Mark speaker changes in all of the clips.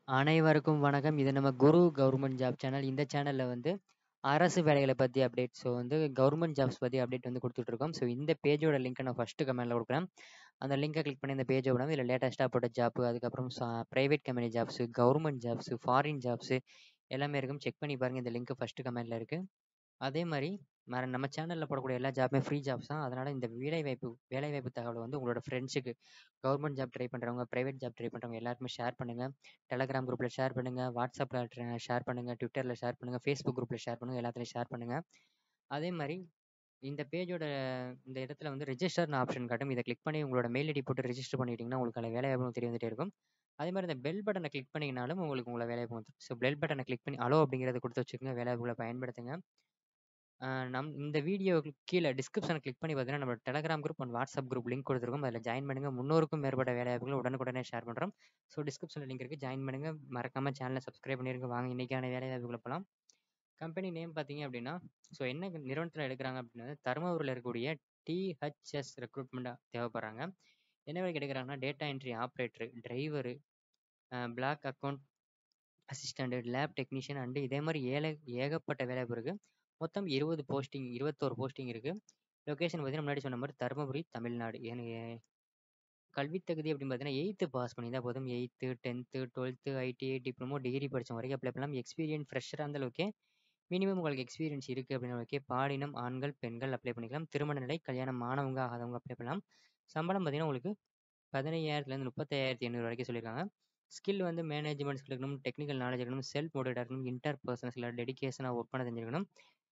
Speaker 1: அனைவருக்கும் வணக்கம். இது நம்ம குரு கவர்மெண்ட் ஜாப் சேனல். இந்த சேனல்ல வந்து அரசு வேலைகள பத்தி அப்டேட். ஸோ வந்து கவர்மெண்ட் ஜாப்ஸ் பத்தி அப்டேட் வந்து குடுத்துட்டுருக்கோம். ஸோ இந்த பேஜோட லிங்க்க நான் ஃபர்ஸ்ட் கமெண்ட்ல குடுக்குறேன். அந்த லிங்க கிளிக் பண்ணி இந்த பேஜ் ஓப்பன் ஆகும். இதுல லேட்டஸ்ட்டா போட்ட ஜாப், அதுக்கப்புறம் ச private company jobs, government jobs, foreign jobs எல்லாமே இருக்கும். செக் பண்ணி பாருங்க. இந்த லிங்க் ஃபர்ஸ்ட் கமெண்ட்ல இருக்கு. அதே மாரி மற நம்ம சேனல்ல போடக்கூடிய எல்லா ஜாப்புமே ஃப்ரீ ஜாப்ஸ் தான். அதனால இந்த வேலைவாய்ப்பு வேலைவாய்ப்பு தகவல வந்து உங்களோட ஃப்ரெண்ட்ஸுக்கு கவர்மெண்ட் ஜாப் ட்ரை பண்றவங்க, பிரைவேட் ஜாப் ட்ரை பண்றவங்க எல்லாருக்குமே ஷேர் பண்ணுங்க. டெலகிராம் குரூப்ல ஷேர் பண்ணுங்க. வாட்ஸ்அப்ல ட்ர ஷேர் பண்ணுங்க. ட்விட்டர்ல ஷேர் பண்ணுங்க. Facebook குரூப்ல ஷேர் பண்ணுங்க. எல்லாத்துலயும் ஷேர் பண்ணுங்க. அதே மாரி இந்த பேஜோட இந்த இடத்துல வந்து ரிஜிஸ்டர்ன்னு ஆப்ஷன் காட்டும். இத கிளிக் பண்ணி உங்களோட மெயில் ஐடி போட்டு ரிஜிஸ்டர் பண்ணிட்டீங்கன்னா, உங்களுக்கான வேலைவாய்ப்பு தெரிய வந்துட்டே இருக்கும். அதே மாரி இந்த பெல் பட்டன கிளிக் பண்ணீங்கனாலும் உங்களுக்கு உங்கள வேலைவாய்ப்பு வந்துரும். ஸோ பெல் பட்டன கிளிக் பண்ணி அலோ அப்படிங்கிறத குடுத்து வச்சுக்கோங்க. வேலைவாய்ப்புகள பயன்படுத்துங்க. அ நம் இந்த வீடியோவுக்கு கீழ டிஸ்கிரிப்ஷன கிளிக் பண்ணி பார்த்தீங்கன்னா, நம்மளோட Telegram group and WhatsApp group link குடுத்துருக்கோம். அதுல ஜாயின் பண்ணுங்க. 300க்கும் மேற்பட்ட வேலைவாய்ப்புகள உடனுக்குடனே ஷேர் பண்றோம். ஸோ டிஸ்கிரிப்ஷன்ல லிங்க் இருக்கு. ஜாயின் பண்ணுங்க. மறக்காம சேனல சப்ஸ்கிரைப் பண்ணிருங்க. வாங்க இன்னைக்கான வேலைவாய்ப்புக்குள்ள போலாம். கம்பெனி நேம் பார்த்தீங்க அப்படின்னா, ஸோ என்ன நிறுவனத்துல எடுக்குறாங்க அப்படின்னா, தருமபுரியில இருக்கக்கூடிய டிஹெச்எஸ் ரெக்ரூட்மெண்ட் தேவைப்படுறாங்க. என்ன வேலைக்கு எடுக்குறாங்கன்னா, data entry operator, driver, uh block account assistant, lab technician and இதே மாரி ஏல ஏகப்பட்ட வேலைவாய்ப்பு இருக்கு. மொத்தம் 20 போஸ்டிங் 21 போஸ்டிங் இருக்கு. லொகேஷன் பார்த்தீங்கன்னா, முன்னாடி சொன்ன மாரி தர்மபுரி, தமிழ்நாடு. ஏன்னு கல்வி தகுதி அப்படின்னு பார்த்தீங்கன்னா, 8த் பாஸ் பண்ணியிருந்தா போதும். 8த், 10த், 12த், ஐடிஐ, டிப்ளமோ, டிகிரி படிச்சவங்க வரைக்கும் அப்ளை பண்ணலாம். எக்ஸ்பீரியன்ஸ் ஃப்ரெஷரா இருந்தாலும் ஓகே. மினிமம் உங்களுக்கு எக்ஸ்பீரியன்ஸ் இருக்கு அப்படின்னா ஓகே. பாலினம் ஆண்கள், பெண்கள் அப்ளை பண்ணிக்கலாம். திருமண நிலை, கல்யாணம் ஆனவங்க, ஆகாதவங்க அப்ளை பண்ணலாம். சம்பளம் பார்த்தீங்கன்னா, உங்களுக்கு 15,000லேருந்து 35,800 வரைக்கும் சொல்லியிருக்காங்க. ஸ்கில் வந்து மேனேஜ்மெண்ட் ஸ்கில் இருக்கணும், டெக்னிக்கல் நாலேட்ஜ் இருக்கணும், செல்ஃப் மோட்டிவேட்டா இருக்கணும், இன்டர் பர்சனல் ஸ்கில் டெடிகேஷனா ஒர்க் பண்ண தெரிஞ்சிருக்கணும்.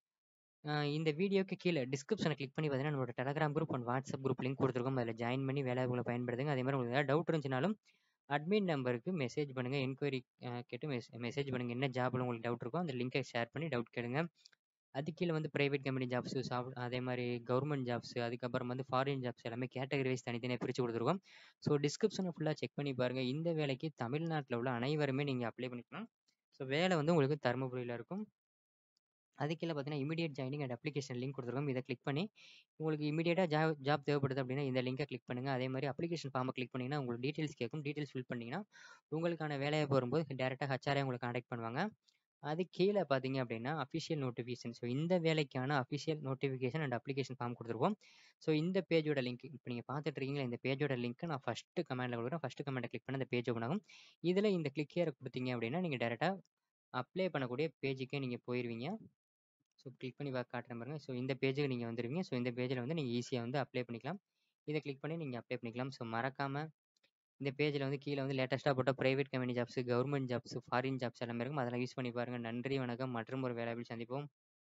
Speaker 1: அ இந்த வீடியோக்கு கீழ டிஸ்கிரிப்ஷன கிளிக் பண்ணி பார்த்தீங்கன்னா, நம்மளோட Telegram group and WhatsApp group link குடுத்துருக்கோம். அதுல ஜாயின் பண்ணி வேலைவாய்ப்புகள பயன்படுத்துங்க. அதே மாரி உங்களுக்கு ஏதாவது டவுட் இருந்துச்சுனாலும் அட்மின் நம்பருக்கு மெசேஜ் பண்ணுங்க. என்குயரி அ கேட்டு மெஸ் மெசேஜ் பண்ணுங்க. என்ன ஜாப்ல உங்களுக்கு டவுட் இருக்கோ அந்த லிங்க ஷேர் பண்ணி டவுட் கேளுங்க. அதுக்கு கீழ வந்து பிரைவேட் கம்பெனி ஜாப்ஸ், சாஃப்ட் அதே மாரி கவர்மெண்ட் ஜாப்ஸ், அதுக்கப்புறம் வந்து ஃபாரின் ஜாப்ஸ் எல்லாமே கேட்டகரி வைஸ் தனித்தனியா பிரிச்சு குடுத்துருக்கோம். ஸோ டிஸ்கிரிப்ஷன ஃபுல்லா செக் பண்ணி பாருங்க. இந்த வேலைக்கு தமிழ்நாட்டுல உள்ள அனைவருமே நீங்க அப்ளை பண்ணிக்கலாம். ஸோ வேலை வந்து உங்களுக்கு தர்மபுரியில இருக்கும். அதுக்கு கீழ பார்த்தீங்கன்னா, immediate joining and application link குடுத்துருக்கோம். இத கிளிக் பண்ணி உங்களுக்கு இமிடியேட்டா ஜாப் ஜாப் தேவைப்படுது அப்படின்னா, இந்த லிங்க கிளிக் பண்ணுங்க. அதே மாரி அப்ளிகேஷன் ஃபார்ம கிளிக் பண்ணீங்கன்னா, உங்களுக்கு டீட்டெயில்ஸ் கேட்கும். டீட்டெயில்ஸ் ஃபில் பண்ணீங்கன்னா, உங்களுக்கான வேலைவாய்ப்பு வரும்போது டைரக்ட்டா ஹெச்ஆரே உங்கள கான்டாக்ட் பண்ணுவாங்க. அதுக்கு கீழ பார்த்தீங்க அப்படின்னா, அஃபிஷியல் நோட்டிஃபிகேஷன். ஸோ இந்த வேலைக்கான official notification and application form குடுத்துருக்கோம். ஸோ இந்த பேஜோட லிங்க் இப்ப நீங்க பார்த்துட்டு இருக்கீங்களா, இந்த பேஜோட லிங்க்க நான் ஃபர்ஸ்ட் கமெண்ட்ல குடுக்குறேன். ஃபர்ஸ்ட் கமெண்ட்ட கிளிக் பண்ணா இந்த பேஜ் ஓப்பன் ஆகும். இதுல இந்த கிளிக் ஹியர குடுத்தீங்க அப்படின்னா, நீங்க டைரக்ட்டா அப்ளை பண்ணக்கூடிய பேஜுக்கே நீங்க போயிருவீங்க. ஸோ கிளிக் பண்ணி பா காட்டுறேன் பாருங்க. ஸோ இந்த பேஜுக்கு நீங்க வந்துருவீங்க. ஸோ இந்த பேஜ்ல வந்து நீங்க ஈஸியா வந்து அப்ளை பண்ணிக்கலாம். இத கிளிக் பண்ணி நீங்க அப்ளை பண்ணிக்கலாம். ஸோ மறக்காம இந்த பேஜ்ல வந்து கீழ வந்து லேட்டஸ்ட்டா போட்ட private company jobs, government jobs, foreign jobs எல்லாமே இருக்கும். அதெல்லாம் யூஸ் பண்ணி பாருங்க. நன்றி, வணக்கம். மற்றும் ஒரு வேலைவாய்ப்பில் சந்திப்போம்.